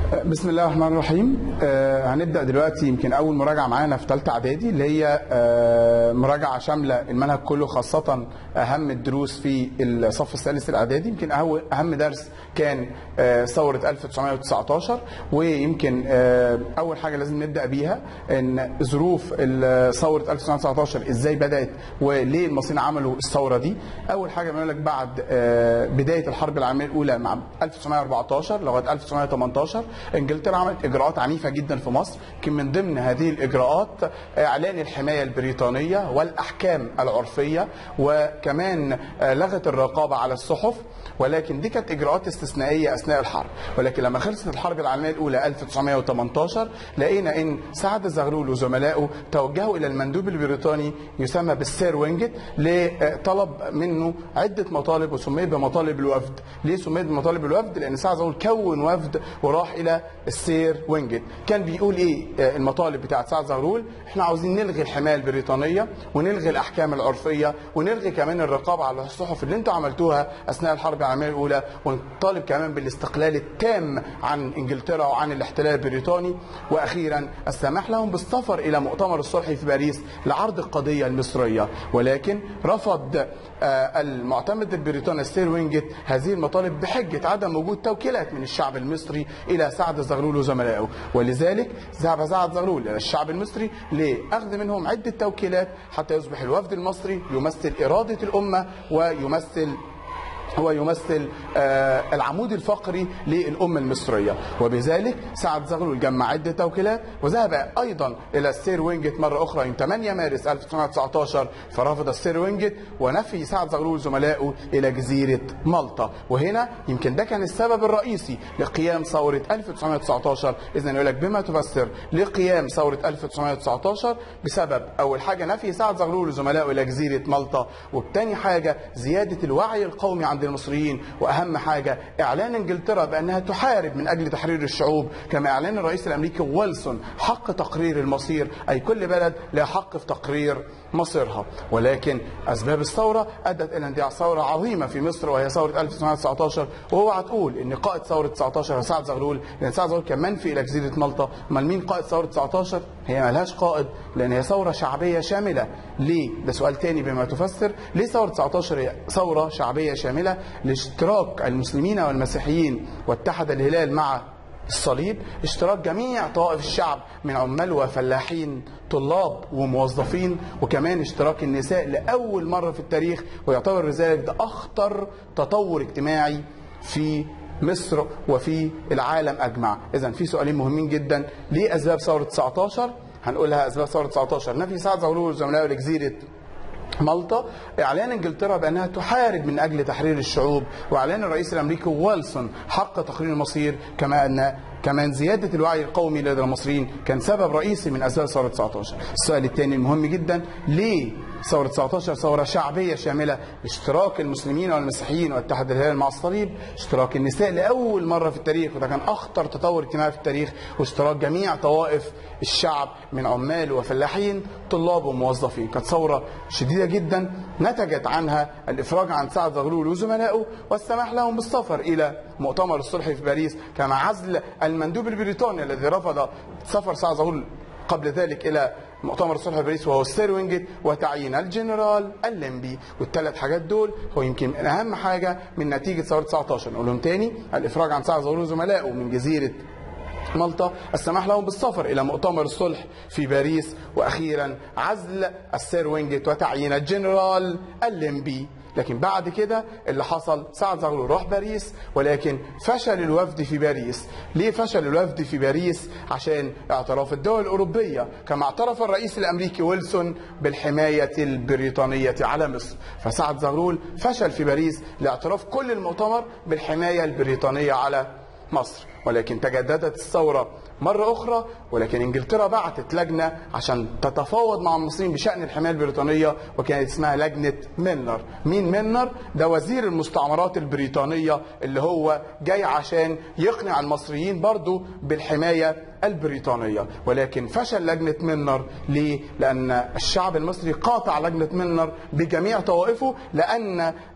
بسم الله الرحمن الرحيم آه هنبدا دلوقتي يمكن اول مراجعه معانا في ثالثه اعدادي اللي هي آه مراجعه شامله المنهج كله خاصه اهم الدروس في الصف الثالث الاعدادي يمكن أهو- اهم درس كان آه ثوره 1919 ويمكن آه اول حاجه لازم نبدا بيها ان ظروف ال- ثوره 1919 ازاي بدات وليه المصريين عملوا الثوره دي اول حاجه بنقول لك بعد آه بدايه الحرب العالميه الاولى مع 1914 لغايه 1918 انجلترا عملت اجراءات عنيفه جدا في مصر كان من ضمن هذه الاجراءات اعلان الحمايه البريطانيه والاحكام العرفيه وكمان آه، لغت الرقابه على الصحف ولكن دي كانت اجراءات استثنائيه اثناء الحرب ولكن لما خلصت الحرب العالميه الاولى 1918 لقينا ان سعد زغلول وزملائه توجهوا الى المندوب البريطاني يسمى بالسير وينجت لطلب منه عده مطالب وسميت بمطالب الوفد ليه سميت بمطالب الوفد لان سعد زغلول كون وفد وراح الى السير وينجت كان بيقول ايه آه، المطالب بتاعت سعد زغلول احنا عاوزين نلغي الحمايه البريطانيه ونلغي الاحكام العرفيه ونلغي كمان الرقابه على الصحف اللي انتوا عملتوها اثناء الحرب العالميه الاولى ونطالب كمان بالاستقلال التام عن انجلترا وعن الاحتلال البريطاني واخيرا السماح لهم بالسفر الى مؤتمر الصلح في باريس لعرض القضيه المصريه ولكن رفض آه، المعتمد البريطاني ستير وينجت هذه المطالب بحجه عدم وجود توكيلات من الشعب المصري الى سعد زغلول وزملائه ولذلك ذهب سعد زغلول الى الشعب المصري لاخذ منهم عده توكيلات حتى يصبح الوفد المصري يمثل اراده الامه ويمثل هو يمثل آه، العمود الفقري للأمة المصرية وبذلك سعد زغلول جمع عدة توكيلات وذهب أيضا إلى السير وينجت مرة أخرى يوم 8 مارس 1919 فرفض السير وينجت ونفي سعد زغلول وزملائه إلى جزيرة مالطا وهنا يمكن ده كان السبب الرئيسي لقيام ثورة 1919 إذا يقول لك بما تفسر لقيام ثورة 1919 بسبب أول حاجة نفي سعد زغلول وزملائه إلى جزيرة مالطا وبتاني حاجة زيادة الوعي القومي عند المصريين وأهم حاجة إعلان إنجلترا بأنها تحارب من أجل تحرير الشعوب كما إعلان الرئيس الأمريكي ويلسون حق تقرير المصير أي كل بلد لها حق في تقرير مصيرها ولكن أسباب الثورة أدت إلى اندلاع ثورة عظيمة في مصر وهي ثورة 1919 وهو تقول إن قائد ثورة 19 هو سعد زغلول لأن سعد زغلول كان منفي إلى جزيرة مالطا أمال مين قائد ثورة 19 هي ملهاش قائد لأن هي ثورة شعبية شاملة ليه ده سؤال تاني بما تفسر ليه ثورة 19 هي ثورة شعبية شاملة لاشتراك المسلمين والمسيحيين واتحد الهلال مع الصليب اشتراك جميع طوائف الشعب من عمال وفلاحين طلاب وموظفين وكمان اشتراك النساء لأول مرة في التاريخ ويعتبر لذلك ده أخطر تطور اجتماعي في مصر وفي العالم أجمع إذا في سؤالين مهمين جدا ليه أسباب ثورة 19 هنقولها أسباب ثورة 19 نفي سعد زغلول وزملائه لجزيرة مالطا اعلان انجلترا بانها تحارب من اجل تحرير الشعوب واعلان الرئيس الامريكي ويلسون حق تقرير المصير كما ان كمان زياده الوعي القومي لدى المصريين كان سبب رئيسي من اسباب ثوره 19 السؤال الثاني المهم جدا ليه ثورة 19 ثورة شعبية شاملة اشتراك المسلمين والمسيحيين واتحاد الهلال مع الصليب اشتراك النساء لأول مرة في التاريخ وده كان أخطر تطور اجتماعي في التاريخ واشتراك جميع طوائف الشعب من عمال وفلاحين طلاب وموظفين كانت ثورة شديدة جدا نتجت عنها الإفراج عن سعد زغلول وزملائه والسماح لهم بالسفر إلى مؤتمر الصلح في باريس كما عزل المندوب البريطاني الذي رفض سفر سعد زغلول قبل ذلك الى مؤتمر الصلح في باريس وهو السير وينجت وتعيين الجنرال الليمبي والثلاث حاجات دول هو يمكن من اهم حاجه من نتيجه ثوره 19 نقولهم تاني الافراج عن سعد زغلول وزملائه من جزيره مالطا السماح لهم بالسفر الى مؤتمر الصلح في باريس واخيرا عزل السير وينجت وتعيين الجنرال الليمبي لكن بعد كده اللي حصل سعد زغلول راح باريس ولكن فشل الوفد في باريس ليه فشل الوفد في باريس عشان اعتراف الدول الأوروبية كما اعترف الرئيس الأمريكي ويلسون بالحماية البريطانية على مصر فسعد زغلول فشل في باريس لاعتراف كل المؤتمر بالحماية البريطانية على مصر ولكن تجددت الثورة مرة أخرى ولكن إنجلترا بعتت لجنة عشان تتفاوض مع المصريين بشأن الحماية البريطانية وكانت اسمها لجنة ميلنر مين ميلنر؟ ده وزير المستعمرات البريطانية اللي هو جاي عشان يقنع المصريين برضو بالحماية البريطانية ولكن فشل لجنة ميلنر ليه؟ لأن الشعب المصري قاطع لجنة ميلنر بجميع طوائفه لأن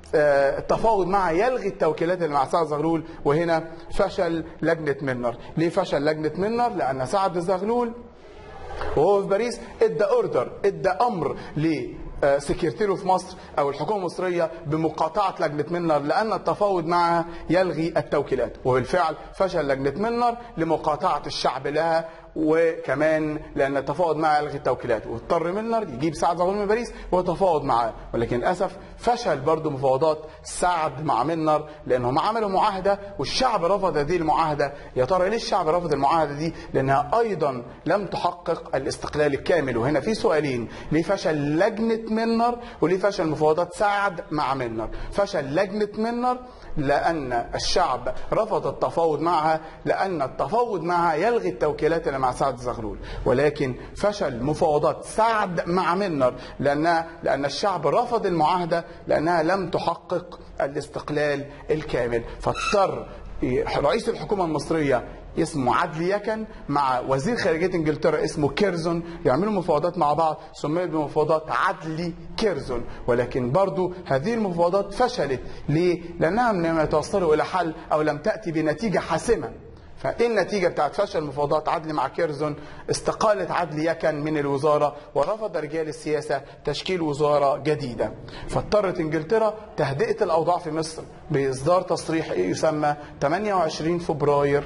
آه، التفاوض معها يلغي التوكيلات اللي مع سعد زغلول وهنا فشل لجنه منر ليه فشل لجنه منر لان سعد زغلول وهو في باريس ادى اوردر ادى امر ل آه، سكرتيره في مصر او الحكومه المصريه بمقاطعه لجنه منر لان التفاوض معها يلغي التوكيلات وبالفعل فشل لجنه منر لمقاطعه الشعب لها وكمان لان التفاوض معها يلغي التوكيلات واضطر منر يجيب سعد زغلول من باريس ويتفاوض معاه ولكن للاسف فشل برضه مفاوضات سعد مع منر لانهم عملوا معاهده والشعب رفض هذه المعاهده يا ترى ليه الشعب رفض المعاهده دي لانها ايضا لم تحقق الاستقلال الكامل وهنا في سؤالين ليه فشل لجنه منر وليه فشل مفاوضات سعد مع منر فشل لجنه منر لان الشعب رفض التفاوض معها لان التفاوض معها يلغي التوكيلات اللي مع سعد زغلول ولكن فشل مفاوضات سعد مع منر لانها لان الشعب رفض المعاهده لانها لم تحقق الاستقلال الكامل فاضطر رئيس الحكومه المصريه اسمه عدلي يكن مع وزير خارجيه انجلترا اسمه كيرزون يعملوا مفاوضات مع بعض سميت بمفاوضات عدلي كيرزون ولكن برضو هذه المفاوضات فشلت ليه؟ لانها لم يتوصلوا الى حل او لم تاتي بنتيجه حاسمه فايه النتيجه بتاعت فشل مفاوضات عدلي مع كيرزون استقالت عدلي يكن من الوزاره ورفض رجال السياسه تشكيل وزاره جديده فاضطرت انجلترا تهدئه الاوضاع في مصر باصدار تصريح يسمى 28 فبراير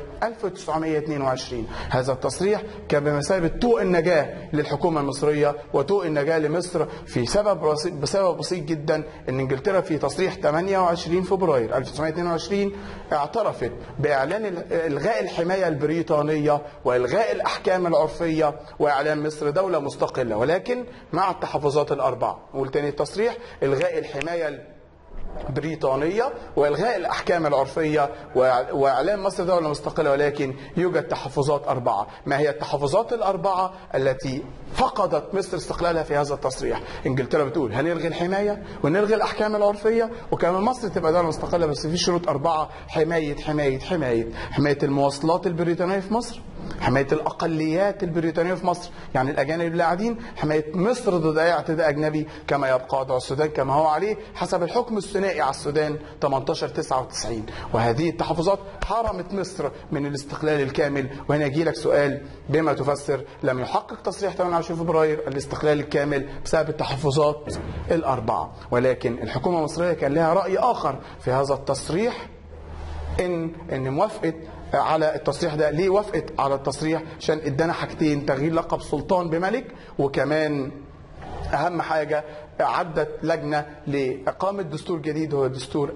1922 هذا التصريح كان بمثابه طوق النجاه للحكومه المصريه وطوق النجاه لمصر في سبب بسيط بسبب بسيط جدا ان انجلترا في تصريح 28 فبراير 1922 اعترفت باعلان الغاء الحمايه البريطانيه والغاء الاحكام العرفيه واعلان مصر دوله مستقله ولكن مع التحفظات الاربعه نقول تاني التصريح الغاء الحمايه بريطانية وإلغاء الأحكام العرفية وإعلان مصر دولة مستقلة ولكن يوجد تحفظات أربعة ما هي التحفظات الأربعة التي فقدت مصر استقلالها في هذا التصريح إنجلترا بتقول هنلغي الحماية ونلغي الأحكام العرفية وكمان مصر تبقى دولة مستقلة بس في شروط أربعة حماية حماية حماية حماية المواصلات البريطانية في مصر حماية الأقليات البريطانية في مصر يعني الأجانب اللي قاعدين حماية مصر ضد أي اعتداء أجنبي كما يبقى وضع السودان كما هو عليه حسب الحكم الثنائي على السودان 18 99 وهذه التحفظات حرمت مصر من الاستقلال الكامل وهنا يجي لك سؤال بما تفسر لم يحقق تصريح 28 فبراير الاستقلال الكامل بسبب التحفظات الأربعة ولكن الحكومة المصرية كان لها رأي آخر في هذا التصريح ان ان موافقه على التصريح ده ليه وافقت على التصريح عشان ادانا حاجتين تغيير لقب سلطان بملك وكمان اهم حاجه عدت لجنه لاقامه دستور جديد هو دستور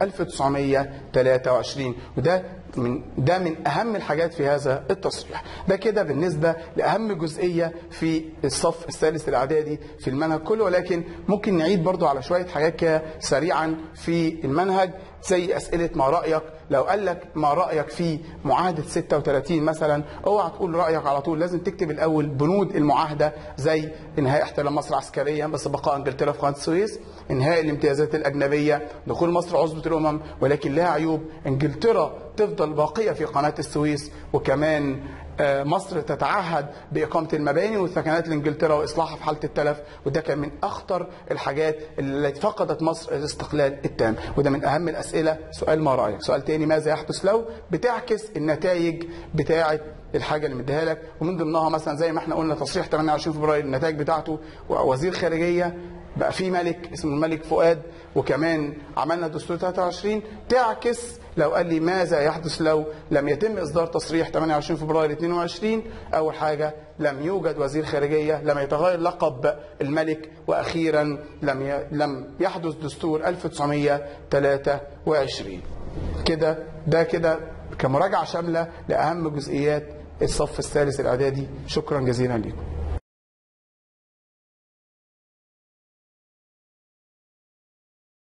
1923 وده من ده من اهم الحاجات في هذا التصريح ده كده بالنسبه لاهم جزئيه في الصف الثالث الاعدادي في المنهج كله ولكن ممكن نعيد برضو على شويه حاجات كده سريعا في المنهج زي اسئله ما رايك لو قال لك ما رايك في معاهده 36 مثلا اوعى تقول رايك على طول لازم تكتب الاول بنود المعاهده زي انهاء احتلال مصر عسكريا بس بقاء انجلترا في قناه السويس انهاء الامتيازات الاجنبيه دخول مصر عصبه الامم ولكن لها عيوب انجلترا تفضل باقيه في قناه السويس وكمان مصر تتعهد بإقامة المباني والثكنات لإنجلترا وإصلاحها في حالة التلف وده كان من أخطر الحاجات التي فقدت مصر الاستقلال التام وده من أهم الأسئلة سؤال ما رأيك سؤال تاني ماذا يحدث لو بتعكس النتائج بتاعة الحاجة اللي مديها لك ومن ضمنها مثلا زي ما احنا قلنا تصريح 28 فبراير النتائج بتاعته وزير خارجية بقى في ملك اسمه الملك فؤاد وكمان عملنا دستور 23 تعكس لو قال لي ماذا يحدث لو لم يتم اصدار تصريح 28 فبراير 22 اول حاجه لم يوجد وزير خارجيه لم يتغير لقب الملك واخيرا لم ي... لم يحدث دستور 1923 كده ده كده كمراجعه شامله لاهم جزئيات الصف الثالث الاعدادي شكرا جزيلا لكم